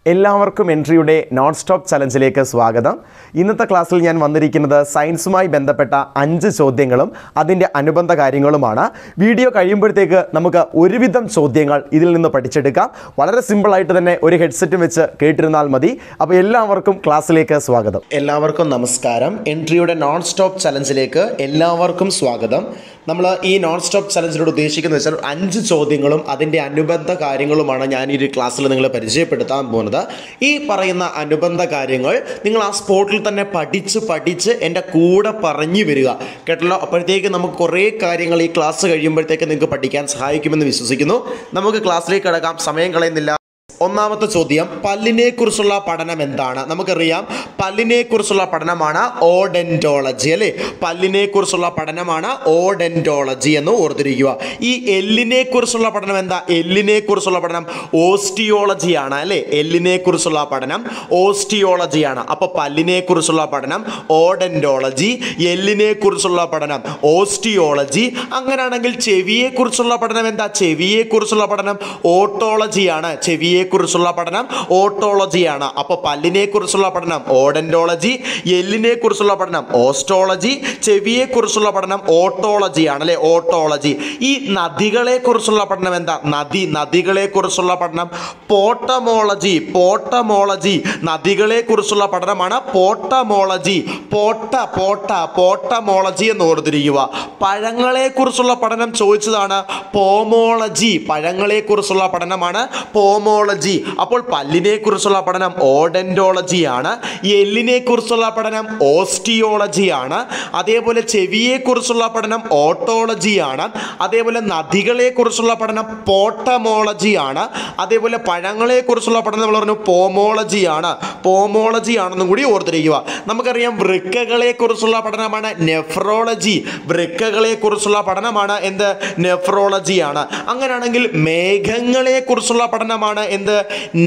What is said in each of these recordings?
എല്ലാവർക്കും എൻട്രിയുടെ non stop ചലഞ്ചിലേക്ക് സ്വാഗതം ഇന്നത്തെ ക്ലാസ്സിൽ ഞാൻ വന്നിരിക്കുന്നത് സയൻസുമായി ബന്ധപ്പെട്ട അഞ്ച് ചോദ്യങ്ങളും അതിൻ്റെ അനുബന്ധ കാര്യങ്ങളുമാണ് വീഡിയോ കഴിയുമ്പോഴത്തേക്ക് നമുക്ക് ഒരുവിധം ചോദ്യങ്ങൾ ഇതിൽ നിന്ന് പഠിച്ചെടുക്കാം വളരെ സിമ്പിളായിട്ട് തന്നെ ഒരു ഹെഡ്സെറ്റും വെച്ച് കേട്ടിരുന്നാൽ മതി അപ്പോൾ എല്ലാവർക്കും ക്ലാസ്സിലേക്ക് സ്വാഗതം എല്ലാവർക്കും നമസ്കാരം എൻട്രിയുടെ നോൺ സ്റ്റോപ്പ് ചലഞ്ചിലേക്ക് എല്ലാവർക്കും സ്വാഗതം നമ്മൾ ഈ നോൺ സ്റ്റോപ്പ് ചലഞ്ചിനോട് ഉദ്ദേശിക്കുന്നത് വെച്ചാൽ അഞ്ച് ചോദ്യങ്ങളും അതിൻ്റെ അനുബന്ധ കാര്യങ്ങളുമാണ് ഞാൻ ഈ ഒരു ക്ലാസ്സിൽ നിങ്ങളെ പരിചയപ്പെടുത്താൻ പോകുന്നത് ഈ പറയുന്ന അനുബന്ധ കാര്യങ്ങൾ നിങ്ങൾ ആ സ്പോട്ടിൽ തന്നെ പഠിച്ച് പഠിച്ച് എൻ്റെ കൂടെ പറഞ്ഞു വരിക കേട്ടല്ലോ അപ്പോഴത്തേക്ക് നമുക്ക് കുറേ കാര്യങ്ങൾ ഈ ക്ലാസ് കഴിയുമ്പോഴത്തേക്ക് നിങ്ങൾക്ക് പഠിക്കാൻ സഹായിക്കുമെന്ന് വിശ്വസിക്കുന്നു നമുക്ക് ക്ലാസ്സിലേക്ക് കിടക്കാം സമയം കളയുന്നില്ല ഒന്നാമത്തെ ചോദ്യം പല്ലിനെ കുറിച്ചുള്ള പഠനം എന്താണ് നമുക്കറിയാം പല്ലിനെ കുറിച്ചുള്ള പഠനമാണ് ഓഡെന്റോളജി അല്ലേ പല്ലിനെ കുറിച്ചുള്ള പഠനമാണ് ഓഡെന്റോളജി എന്ന് ഓർത്തിരിക്കുക ഈ എല്ലിനെ കുറിച്ചുള്ള പഠനം എന്താ എല്ലിനെ കുറിച്ചുള്ള പഠനം ഓസ്റ്റിയോളജിയാണ് അല്ലേ എല്ലിനെ കുറിച്ചുള്ള പഠനം ഓസ്റ്റിയോളജിയാണ് അപ്പോൾ പല്ലിനെ കുറിച്ചുള്ള പഠനം ഓഡെന്റോളജി എല്ലിനെ കുറിച്ചുള്ള പഠനം ഓസ്റ്റിയോളജി അങ്ങനെയാണെങ്കിൽ ചെവിയെ കുറിച്ചുള്ള പഠനം എന്താ ചെവിയെ കുറിച്ചുള്ള പഠനം ഓട്ടോളജിയാണ് ചെവിയെ കുറിച്ചുള്ള പഠനം ഓട്ടോളജിയാണ് അപ്പോൾ പല്ലിനെ കുറിച്ചുള്ള പഠനം ഓഡന്റോളജി എല്ലിനെ കുറിച്ചുള്ള പഠനം ഓസ്റ്റോളജി ചെവിയെ കുറിച്ചുള്ള പഠനം ഓട്ടോളജിയാണ് അല്ലെ ഓട്ടോളജി ഈ നദികളെ കുറിച്ചുള്ള പഠനം എന്താ നദി നദികളെ കുറിച്ചുള്ള പഠനം പോട്ടമോളജി പോട്ടമോളജി നദികളെ കുറിച്ചുള്ള പഠനമാണ് പോട്ടമോളജി പോട്ട പോട്ട പോട്ടമോളജി എന്ന് ഓർത്തിരിക്കുക പഴങ്ങളെ കുറിച്ചുള്ള പഠനം ചോദിച്ചതാണ് പോമോളജി പഴങ്ങളെ കുറിച്ചുള്ള പഠനമാണ് പോമോളജി അപ്പോൾ പല്ലിനെ കുറിച്ചുള്ള പഠനം ഓഡന്റോളജിയാണ് എല്ലിനെ കുറിച്ചുള്ള പഠനം ഓസ്റ്റിയോളജിയാണ് അതേപോലെ ചെവിയെ കുറിച്ചുള്ള പഠനം ഓട്ടോളജിയാണ് അതേപോലെ നദികളെ കുറിച്ചുള്ള പഠനം പോട്ടമോളജിയാണ് അതേപോലെ പഴങ്ങളെ കുറിച്ചുള്ള പഠനം നമ്മൾ പറഞ്ഞു പോമോളജിയാണ് പോമോളജി ആണെന്നും കൂടി ഓർത്തിരിക്കുക നമുക്കറിയാം വൃക്കകളെ കുറിച്ചുള്ള പഠനമാണ് നെഫ്രോളജി വൃക്കകളെ കുറിച്ചുള്ള പഠനമാണ് എന്ത് നെഫ്രോളജിയാണ് അങ്ങനെയാണെങ്കിൽ മേഘങ്ങളെ കുറിച്ചുള്ള പഠനമാണ് എന്ത്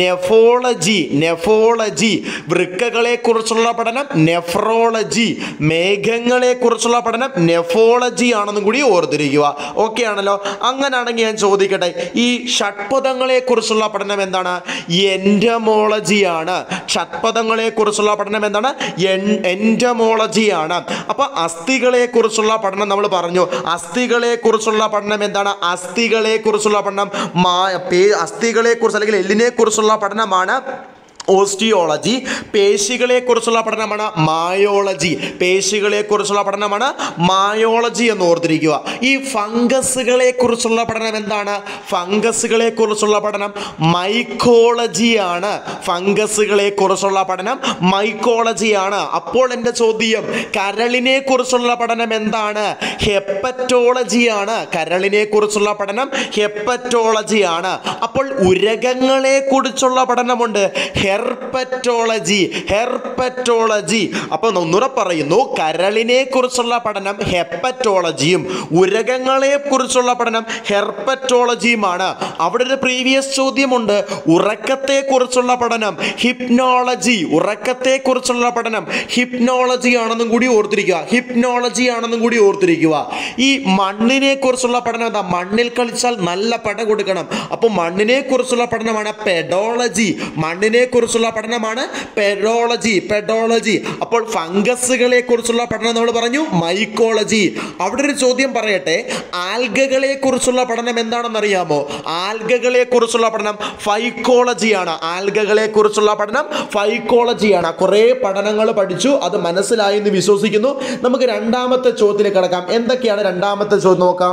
നെഫോളജി നെഫോളജി വൃക്കകളെ കുറിച്ചുള്ള പഠനം നെഫ്രോളജി മേഘങ്ങളെ കുറിച്ചുള്ള പഠനം നെഫോളജി ആണെന്നും കൂടി ഓർത്തിരിക്കുക ഓക്കെ ആണല്ലോ അങ്ങനെയാണെങ്കിൽ ഞാൻ ചോദിക്കട്ടെ ഈ ഷഡ്പദങ്ങളെ കുറിച്ചുള്ള പഠനം എന്താണ് എൻഡമോളജിയാണ് ഷഡ്പദങ്ങളെ കുറിച്ചുള്ള പഠനം എന്താണ് എൻഡമോളജിയാണ് അപ്പൊ അസ്ഥികളെ കുറിച്ചുള്ള പഠനം നമ്മൾ പറഞ്ഞു അസ്ഥികളെ കുറിച്ചുള്ള പഠനം എന്താണ് അസ്ഥികളെ കുറിച്ചുള്ള പഠനം മാ പേ- അസ്ഥികളെ കുറിച്ച് അല്ലെങ്കിൽ എല്ലിനെ കുറിച്ചുള്ള പഠനമാണ് ഓസ്റ്റിയോളജി പേശികളെ കുറിച്ചുള്ള പഠനമാണ് മായോളജി പേശികളെ കുറിച്ചുള്ള പഠനമാണ് മായോളജി എന്ന് ഓർത്തിരിക്കുക ഈ ഫംഗസുകളെ കുറിച്ചുള്ള പഠനം എന്താണ് ഫംഗസുകളെ കുറിച്ചുള്ള പഠനം മൈക്കോളജിയാണ് ഫംഗസുകളെ കുറിച്ചുള്ള പഠനം മൈക്കോളജിയാണ് അപ്പോൾ എൻ്റെ ചോദ്യം കരളിനെ കുറിച്ചുള്ള പഠനം എന്താണ് ഹെപ്പറ്റോളജിയാണ് കരളിനെ കുറിച്ചുള്ള പഠനം ഹെപ്പറ്റോളജിയാണ് അപ്പോൾ ഉരകങ്ങളെ കുറിച്ചുള്ള പഠനമുണ്ട് ഹെർപ്പറ്റോളജി ഹെർപ്പറ്റോളജി അപ്പോൾ ഒന്നുകൂടെ പറയുന്നു കരളിനെ കുറിച്ചുള്ള പഠനം ഹെപ്പറ്റോളജിയും ഉരകങ്ങളെ കുറിച്ചുള്ള പഠനം ഹെർപ്പറ്റോളജിയുമാണ് അവിടെ ഒരു പ്രീവിയസ് ചോദ്യമുണ്ട് ഉറക്കത്തെ കുറിച്ചുള്ള പഠനം ഹിപ്നോളജി ഉറക്കത്തെ കുറിച്ചുള്ള പഠനം ഹിപ്നോളജി ആണെന്നും കൂടി ഓർത്തിരിക്കുക ഹിപ്നോളജി ആണെന്നും കൂടി ഓർത്തിരിക്കുക ഈ മണ്ണിനെ കുറിച്ചുള്ള പഠനം എന്താ മണ്ണിൽ കളിച്ചാൽ നല്ല പട കൊടുക്കണം അപ്പോൾ മണ്ണിനെ കുറിച്ചുള്ള പഠനമാണ് പെഡോളജി മണ്ണിനെ കുറിച്ചുള്ള പഠനമാണ് പെഡോളജി പെഡോളജി അപ്പോൾ ഫംഗസുകളെ കുറിച്ചുള്ള പഠനം നമ്മൾ പറഞ്ഞു മൈക്കോളജി അവിടെ ഒരു ചോദ്യം പറയട്ടെ ആൽഗകളെ കുറിച്ചുള്ള പഠനം എന്താണെന്ന് അറിയാമോ ആൽഗകളെ കുറിച്ചുള്ള പഠനം ഫൈക്കോളജിയാണ് ആൽഗകളെ കുറിച്ചുള്ള പഠനം ഫൈക്കോളജിയാണ് കുറേ പഠനങ്ങൾ പഠിച്ചു അത് മനസ്സിലായി എന്ന് വിശ്വസിക്കുന്നു നമുക്ക് രണ്ടാമത്തെ ചോദ്യത്തിലേക്ക് കിടക്കാം എന്തൊക്കെയാണ് രണ്ടാമത്തെ ചോദ്യം നോക്കാം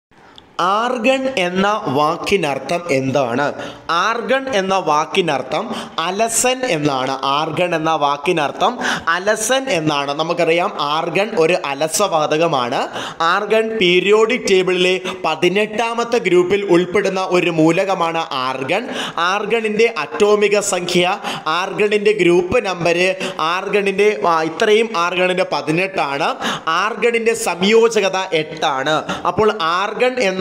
ആർഗൺ എന്ന വാക്കിനർത്ഥം എന്താണ് ആർഗൺ എന്ന വാക്കിനർത്ഥം അലസൻ എന്നാണ് ആർഗൺ എന്ന വാക്കിനർത്ഥം അലസൻ എന്നാണ് നമുക്കറിയാം ആർഗൺ ഒരു അലസവാതകമാണ് ആർഗൺ പീരിയോഡിക് ടേബിളിലെ പതിനെട്ടാമത്തെ ഗ്രൂപ്പിൽ ഉൾപ്പെടുന്ന ഒരു മൂലകമാണ് ആർഗൺ ആർഗണിൻ്റെ അറ്റോമിക സംഖ്യ ആർഗണിൻ്റെ ഗ്രൂപ്പ് നമ്പര് ആർഗണിൻ്റെ ആ, ഇത്രയും ആർഗണിൻ്റെ പതിനെട്ടാണ് ആർഗണിൻ്റെ സംയോജകത എട്ടാണ് അപ്പോൾ ആർഗൺ എന്ന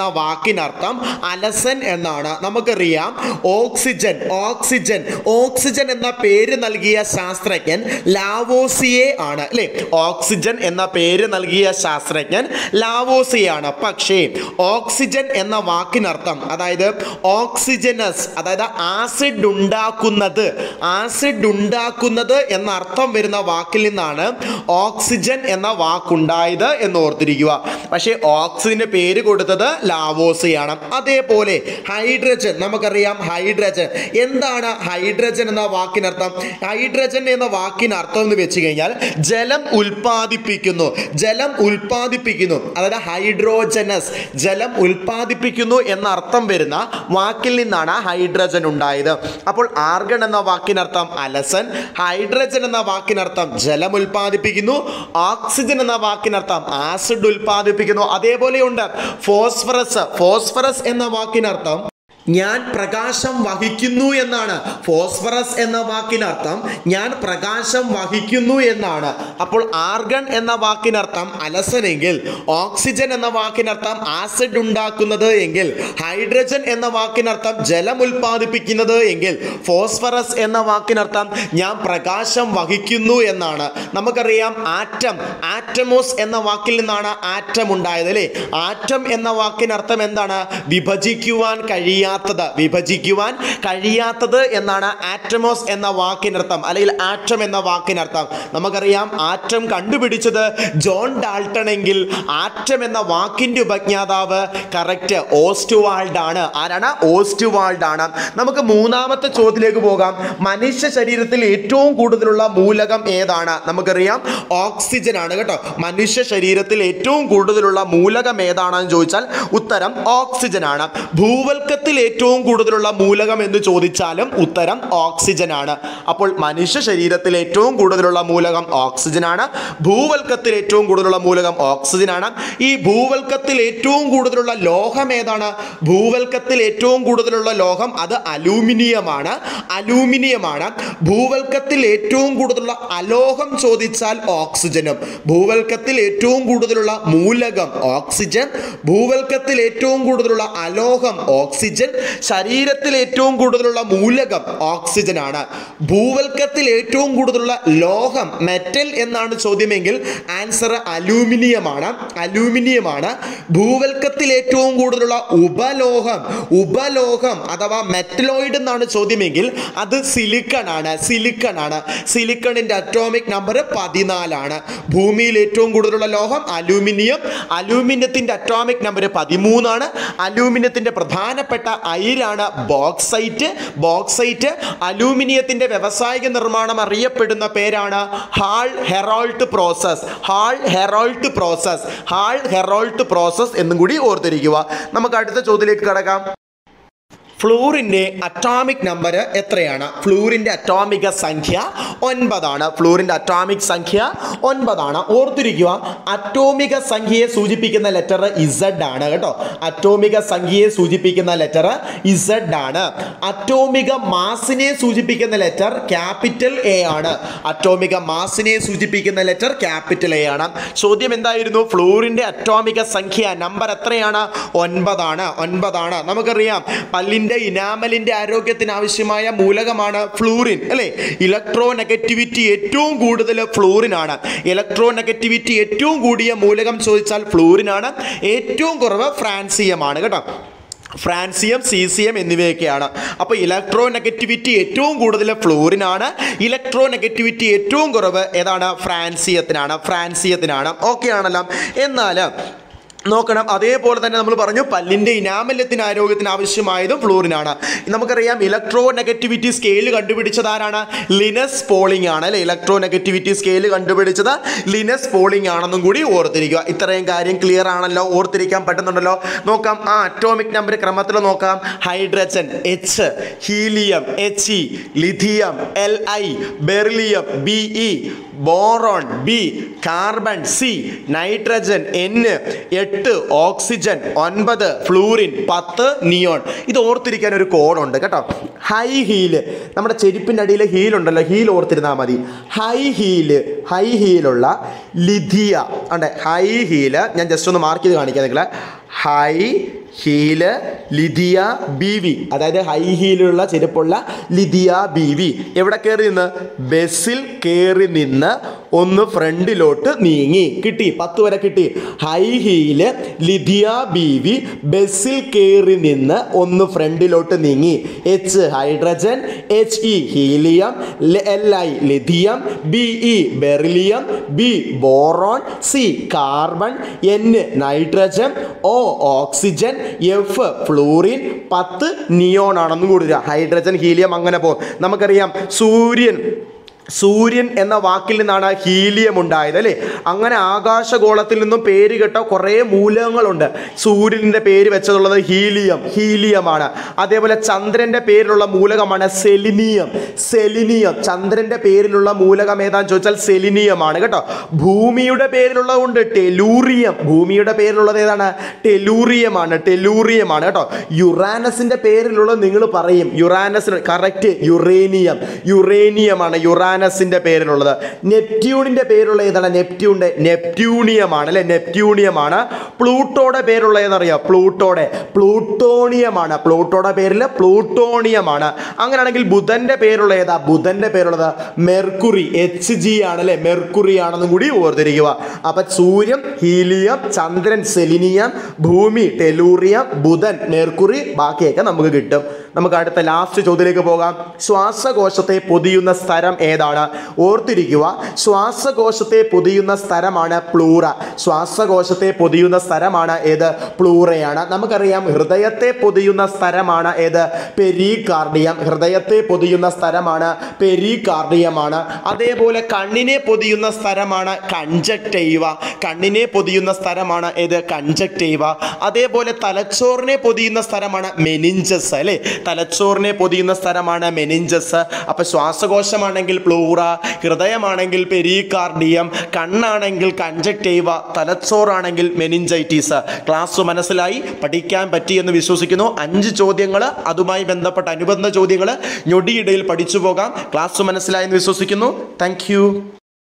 എന്ന വാക്കിനർത്ഥം അലസൻ എന്നാണ് നമുക്കറിയാം ഓക്സിജൻ ഓക്സിജൻ ഓക്സിജൻ എന്ന പേര് നൽകിയ ശാസ്ത്രജ്ഞൻ ലാവോസിയെ ആണ് അല്ലേ ഓക്സിജൻ എന്ന പേര് നൽകിയ ശാസ്ത്രജ്ഞൻ ലാവോസിയെ ആണ് പക്ഷേ ഓക്സിജൻ എന്ന വാക്കിനർത്ഥം അതായത് ഓക്സിജനസ് അതായത് ആസിഡ് ഉണ്ടാക്കുന്നത് ആസിഡ് ഉണ്ടാക്കുന്നത് എന്ന അർത്ഥം വരുന്ന വാക്കിൽ നിന്നാണ് ഓക്സിജൻ എന്ന വാക്കുണ്ടായത് എന്ന് ഓർത്തിരിക്കുക പക്ഷേ ഓക്സിജന് പേര് കൊടുത്തത് ലാവോസിയാണ് അതേപോലെ ഹൈഡ്രജൻ നമുക്കറിയാം ഹൈഡ്രജൻ എന്താണ് ഹൈഡ്രജൻ എന്ന വാക്കിനർത്ഥം ഹൈഡ്രജൻ എന്ന വാക്കിന് അർത്ഥം എന്ന് വെച്ച് കഴിഞ്ഞാൽ ജലം ഉൽപ്പാദിപ്പിക്കുന്നു ജലം ഉൽപ്പാദിപ്പിക്കുന്നു അതായത് ഹൈഡ്രോജനസ് ജലം ഉൽപ്പാദിപ്പിക്കുന്നു എന്ന അർത്ഥം വരുന്ന വാക്കിൽ നിന്നാണ് ഹൈഡ്രജൻ ഉണ്ടായത് അപ്പോൾ ആർഗൺ എന്ന വാക്കിനർത്ഥം അലസൻ ഹൈഡ്രജൻ എന്ന വാക്കിനർത്ഥം ജലം ഉൽപ്പാദിപ്പിക്കുന്നു ഓക്സിജൻ എന്ന വാക്കിനർത്ഥം ആസിഡ് ഉൽപ്പാദിപ്പിക്കുന്നു അതേപോലെയുണ്ട് ഫോസ്ഫറസ് ഫോസ്ഫറസ് എന്ന വാക്കിനർത്ഥം ഞാൻ പ്രകാശം വഹിക്കുന്നു എന്നാണ് ഫോസ്ഫറസ് എന്ന വാക്കിനർത്ഥം ഞാൻ പ്രകാശം വഹിക്കുന്നു എന്നാണ് അപ്പോൾ ആർഗൺ എന്ന വാക്കിനർത്ഥം അലസനെങ്കിൽ ഓക്സിജൻ എന്ന വാക്കിനർത്ഥം ആസിഡ് ഉണ്ടാക്കുന്നത് എങ്കിൽ ഹൈഡ്രജൻ എന്ന വാക്കിനർത്ഥം ജലം ഉൽപ്പാദിപ്പിക്കുന്നത് എങ്കിൽ ഫോസ്ഫറസ് എന്ന വാക്കിനർത്ഥം ഞാൻ പ്രകാശം വഹിക്കുന്നു എന്നാണ് നമുക്കറിയാം ആറ്റം ആറ്റമോസ് എന്ന വാക്കിൽ നിന്നാണ് ആറ്റം ഉണ്ടായത് അല്ലേ ആറ്റം എന്ന വാക്കിനർത്ഥം എന്താണ് വിഭജിക്കുവാൻ കഴിയാത്തത് വിഭജിക്കുവാൻ കഴിയാത്തത് എന്നാണ് ആറ്റമോസ് എന്ന വാക്കിനർത്ഥം അല്ലെങ്കിൽ ആറ്റം എന്ന വാക്കിനർത്ഥം നമുക്കറിയാം ആറ്റം കണ്ടുപിടിച്ചത് ജോൺ ഡാൾട്ടൺ എങ്കിൽ ആറ്റം എന്ന വാക്കിന്റെ ഉപജ്ഞാതാവ് കറക്റ്റ് ഓസ്റ്റുവാൾഡ് ആണ് ആരാണ് ഓസ്റ്റുവാൾഡ് ആണ് നമുക്ക് മൂന്നാമത്തെ ചോദ്യത്തിലേക്ക് പോകാം മനുഷ്യ ശരീരത്തിൽ ഏറ്റവും കൂടുതലുള്ള മൂലകം ഏതാണ് നമുക്കറിയാം ഓക്സിജൻ ആണ് കേട്ടോ മനുഷ്യ ശരീരത്തിൽ ഏറ്റവും കൂടുതലുള്ള മൂലകം ഏതാണെന്ന് ചോദിച്ചാൽ ഉത്തരം ഓക്സിജൻ ആണ് ഭൂവൽക്കത്തിൽ ഏറ്റവും കൂടുതലുള്ള മൂലകം എന്ന് ചോദിച്ചാലും ഉത്തരം ഓക്സിജൻ ആണ് അപ്പോൾ മനുഷ്യ ശരീരത്തിൽ ഏറ്റവും കൂടുതലുള്ള മൂലകം ഓക്സിജൻ ആണ് ഭൂവൽക്കത്തിൽ ഏറ്റവും കൂടുതലുള്ള മൂലകം ഓക്സിജൻ ആണ് ഈ ഭൂവൽക്കത്തിൽ ഏറ്റവും കൂടുതലുള്ള ലോഹം ഏതാണ് ഭൂവൽക്കത്തിൽ ഏറ്റവും കൂടുതലുള്ള ലോഹം അത് അലൂമിനിയമാണ് അലൂമിനിയമാണ് ഭൂവൽക്കത്തിൽ ഏറ്റവും കൂടുതലുള്ള അലോഹം ചോദിച്ചാൽ ഓക്സിജനും ഭൂവൽക്കത്തിൽ ഏറ്റവും കൂടുതലുള്ള മൂലകം ഓക്സിജൻ ഭൂവൽക്കത്തിൽ ഏറ്റവും കൂടുതലുള്ള അലോഹം ഓക്സിജൻ ശരീരത്തിൽ ഏറ്റവും കൂടുതലുള്ള മൂലകം ഓക്സിജൻ ആണ് ഭൂവൽക്കത്തിൽ ഏറ്റവും കൂടുതലുള്ള ലോഹം മെറ്റൽ എന്നാണ് ചോദ്യമെങ്കിൽ ആൻസർ അലൂമിനിയമാണ് അലൂമിനിയമാണ് ഭൂവൽക്കത്തിൽ ഏറ്റവും കൂടുതലുള്ള ഉപലോഹം ഉപലോഹം അഥവാ മെറ്റലോയിഡ് എന്നാണ് ചോദ്യമെങ്കിൽ അത് സിലിക്കൺ ആണ് സിലിക്കൺ ആണ് സിലിക്കണിന്റെ അറ്റോമിക് നമ്പർ പതിനാലാണ് ഭൂമിയിൽ ഏറ്റവും കൂടുതലുള്ള ലോഹം അലൂമിനിയം അലൂമിനിയത്തിന്റെ അറ്റോമിക് നമ്പർ പതിമൂന്നാണ് അലൂമിനിയത്തിന്റെ പ്രധാനപ്പെട്ട അയിരാണ് ബോക്സൈറ്റ് ബോക്സൈറ്റ് അലൂമിനിയത്തിന്റെ വ്യാവസായിക നിർമ്മാണം അറിയപ്പെടുന്ന പേരാണ് Hall Heroult process Hall Heroult process Hall Heroult process എന്നും കൂടി ഓർത്തിരിക്കുക നമുക്ക് അടുത്ത ചോദ്യത്തിലേക്ക് കടക്കാം ഫ്ലൂറിൻ്റെ അറ്റോമിക് നമ്പർ എത്രയാണ് ഫ്ലൂറിൻ്റെ അറ്റോമിക സംഖ്യ ഒൻപതാണ് ഫ്ലൂറിൻ്റെ അറ്റോമിക് സംഖ്യ ഒൻപതാണ് ഓർത്തിരിക്കുക അറ്റോമിക സംഖ്യയെ സൂചിപ്പിക്കുന്ന ലെറ്റർ ഇസഡ് ആണ് കേട്ടോ അറ്റോമിക സംഖ്യയെ സൂചിപ്പിക്കുന്ന ലെറ്റർ ഇസഡ് ആണ് അറ്റോമിക മാസിനെ സൂചിപ്പിക്കുന്ന ലെറ്റർ ക്യാപിറ്റൽ എ ആണ് അറ്റോമിക മാസിനെ സൂചിപ്പിക്കുന്ന ലെറ്റർ ക്യാപിറ്റൽ എ ആണ് ചോദ്യം എന്തായിരുന്നു ഫ്ലൂറിൻ്റെ അറ്റോമിക സംഖ്യ നമ്പർ എത്രയാണ് ഒൻപതാണ് ഒൻപതാണ് നമുക്കറിയാം പല്ലിൻ്റെ ഇനാമലിൻ്റെ ആരോഗ്യത്തിന് ആവശ്യമായ മൂലകമാണ് ഫ്ലൂറിൻ അല്ലേ ഇലക്ട്രോ നെഗറ്റിവിറ്റി ഏറ്റവും കൂടുതൽ ഫ്ലൂറിനാണ് ഇലക്ട്രോ നെഗറ്റിവിറ്റി ഏറ്റവും കൂടിയ മൂലകം ചോദിച്ചാൽ ഫ്ലൂറിനാണ് ഏറ്റവും കുറവ് ഫ്രാൻസിയമാണ് കേട്ടോ ഫ്രാൻസിയം സീസിയം എന്നിവയൊക്കെയാണ് അപ്പോൾ ഇലക്ട്രോ നെഗറ്റിവിറ്റി ഏറ്റവും കൂടുതൽ ഫ്ലൂറിനാണ് ഇലക്ട്രോ നെഗറ്റിവിറ്റി ഏറ്റവും കുറവ് ഏതാണ് ഫ്രാൻസിയത്തിനാണ് ഫ്രാൻസിയത്തിനാണ് ഓക്കെ ആണല്ലോ എന്നാൽ നോക്കണം അതേപോലെ തന്നെ നമ്മൾ പറഞ്ഞു പല്ലിൻ്റെ ഇനാമല്യത്തിന് ആരോഗ്യത്തിന് ആവശ്യമായതും ഫ്ലൂറിനാണ് നമുക്കറിയാം ഇലക്ട്രോ നെഗറ്റിവിറ്റി സ്കെയിൽ കണ്ടുപിടിച്ചത് ആരാണ് ലിനസ് പോളിംഗ് ആണ് അല്ലെ ഇലക്ട്രോ നെഗറ്റിവിറ്റി സ്കെയിൽ കണ്ടുപിടിച്ചത് ലിനസ് പോളിംഗ് ആണെന്നും കൂടി ഓർത്തിരിക്കുക ഇത്രയും കാര്യം ക്ലിയർ ആണല്ലോ ഓർത്തിരിക്കാൻ പറ്റുന്നുണ്ടല്ലോ നോക്കാം ആ അറ്റോമിക് നമ്പർ ക്രമത്തിൽ നോക്കാം hydrogen H helium H E lithium L I beryllium B E boron B carbon C nitrogen N എട്ട് ഓക്സിജൻ ഒൻപത് ഫ്ലൂറിൻ പത്ത് നിയോൺ ഇത് ഓർത്തിരിക്കാൻ ഒരു കോഡുണ്ട് കേട്ടോ ഹൈ ഹീല് നമ്മുടെ ചെരുപ്പിൻ്റെ അടിയിൽ ഹീൽ ഉണ്ടല്ലോ ഹീൽ ഓർത്തിരുന്നാൽ മതി ഹൈ ഹീല് ഹൈ ഹീലുള്ള ലിഥിയ ഉണ്ട് ഹൈ ഹീല് ഞാൻ ജസ്റ്റ് ഒന്ന് മാർക്ക് ചെയ്ത് കാണിക്കാം നിങ്ങളെ ഹൈ ഹീല് ലിതിയ ബി വി അതായത് ഹൈ ഹീലുള്ള ചെരുപ്പുള്ള ലിതിയ ബി വി എവിടെ കയറി നിന്ന് ബസ്സിൽ കയറി നിന്ന് ഒന്ന് ഫ്രണ്ടിലോട്ട് നീങ്ങി കിട്ടി പത്ത് വരെ കിട്ടി ഹൈ ഹീല് ലിതിയ ബി വി ബസ്സിൽ കയറി നിന്ന് ഒന്ന് ഫ്രണ്ടിലോട്ട് നീങ്ങി H hydrogen H E helium L I lithium B E beryllium B boron C carbon N nitrogen O oxygen F fluorine പത്ത് നിയോൺ ആണെന്ന് കൂടുക ഹൈഡ്രജൻ ഹീലിയം അങ്ങനെ പോകും നമുക്കറിയാം സൂര്യൻ സൂര്യൻ എന്ന വാക്കിൽ നിന്നാണ് ഹീലിയം ഉണ്ടായത് അല്ലേ അങ്ങനെ ആകാശഗോളത്തിൽ നിന്നും പേര് കേട്ട കുറേ മൂലകങ്ങളുണ്ട് സൂര്യൻ്റെ പേര് വെച്ചതുള്ളത് ഹീലിയം ഹീലിയമാണ് അതേപോലെ ചന്ദ്രൻ്റെ പേരിലുള്ള മൂലകമാണ് സെലിനിയം സെലിനിയം ചന്ദ്രൻ്റെ പേരിലുള്ള മൂലകം ഏതാന്ന് ചോദിച്ചാൽ സെലിനിയമാണ് കേട്ടോ ഭൂമിയുടെ പേരിലുള്ളതുകൊണ്ട് ടെലൂറിയം ഭൂമിയുടെ പേരിലുള്ളത് ഏതാണ് ടെലൂറിയമാണ് ടെലൂറിയമാണ് കേട്ടോ യുറാനസിൻ്റെ പേരിലുള്ളത് നിങ്ങൾ പറയും യുറാനസിന് കറക്റ്റ് യുറേനിയം യുറേനിയമാണ് യുറാനസിൻ്റെ പേരിലുള്ളത് നെപ്റ്റ്യൂണിൻ്റെ പേരുള്ള ഏതാണ് നെപ്റ്റ്യൂണിൻ്റെ നെപ്റ്റ്യൂണിയമാണ് അല്ലെ നെപ്റ്റ്യൂണിയമാണ് പ്ലൂട്ടോയുടെ പേരുള്ള ഏതറിയാം പ്ലൂട്ടോയുടെ പ്ലൂട്ടോണിയമാണ് പ്ലൂട്ടോയുടെ പേരിൽ പ്ലൂട്ടോണിയമാണ് അങ്ങനെയാണെങ്കിൽ ബുധന്റെ പേരുള്ള ഏതാ ബുധന്റെ പേരുള്ളത് മെർക്കുറി എച്ച് ജി ആണ് അല്ലെ മെർക്കുറി ആണെന്നും കൂടി ഓർത്തിരിക്കുക അപ്പൊ സൂര്യൻ ഹീലിയം ചന്ദ്രൻ സെലിനിയം ഭൂമി ടെലൂറിയം ബുധൻ മെർക്കുറി ബാക്കിയൊക്കെ നമുക്ക് കിട്ടും നമുക്ക് അടുത്ത ലാസ്റ്റ് ചോദ്യത്തിലേക്ക് പോകാം ശ്വാസകോശത്തെ പൊതിയുന്ന സ്ഥലം ഏതാണ് ഓർത്തിരിക്കുക ശ്വാസകോശത്തെ പൊതിയുന്ന സ്ഥലമാണ് പ്ലൂറ ശ്വാസകോശത്തെ പൊതിയുന്ന സ്ഥലമാണ് ഏത് പ്ലൂറയാണ് നമുക്കറിയാം ഹൃദയത്തെ പൊതിയുന്ന സ്ഥലമാണ് ഏത് പെരികാർഡിയം ഹൃദയത്തെ പൊതിയുന്ന സ്ഥലമാണ് പെരികാർഡിയമാണ് അതേപോലെ കണ്ണിനെ പൊതിയുന്ന സ്ഥലമാണ് കൺജക്റ്റൈവ കണ്ണിനെ പൊതിയുന്ന സ്ഥലമാണ് ഏത് കൺജക്റ്റൈവ അതേപോലെ തലച്ചോറിനെ പൊതിയുന്ന സ്ഥലമാണ് മെനിഞ്ചസ് അല്ലേ തലച്ചോറിനെ പൊതിയുന്ന സ്ഥലമാണ് മെനിഞ്ചസ് അപ്പൊ ശ്വാസകോശമാണെങ്കിൽ പ്ലൂറ ഹൃദയമാണെങ്കിൽ പെരികാർഡിയം കണ്ണാണെങ്കിൽ കൺജക്റ്റൈവ തലച്ചോറാണെങ്കിൽ മെനിഞ്ചൈറ്റീസ് ക്ലാസ് മനസ്സിലായി പഠിക്കാൻ പറ്റിയെന്ന് വിശ്വസിക്കുന്നു അഞ്ച് ചോദ്യങ്ങൾ അതുമായി ബന്ധപ്പെട്ട അനുബന്ധ ചോദ്യങ്ങൾ ഞൊടിയിടയിൽ പഠിച്ചു പോകാം ക്ലാസ് മനസ്സിലായെന്ന് വിശ്വസിക്കുന്നു താങ്ക്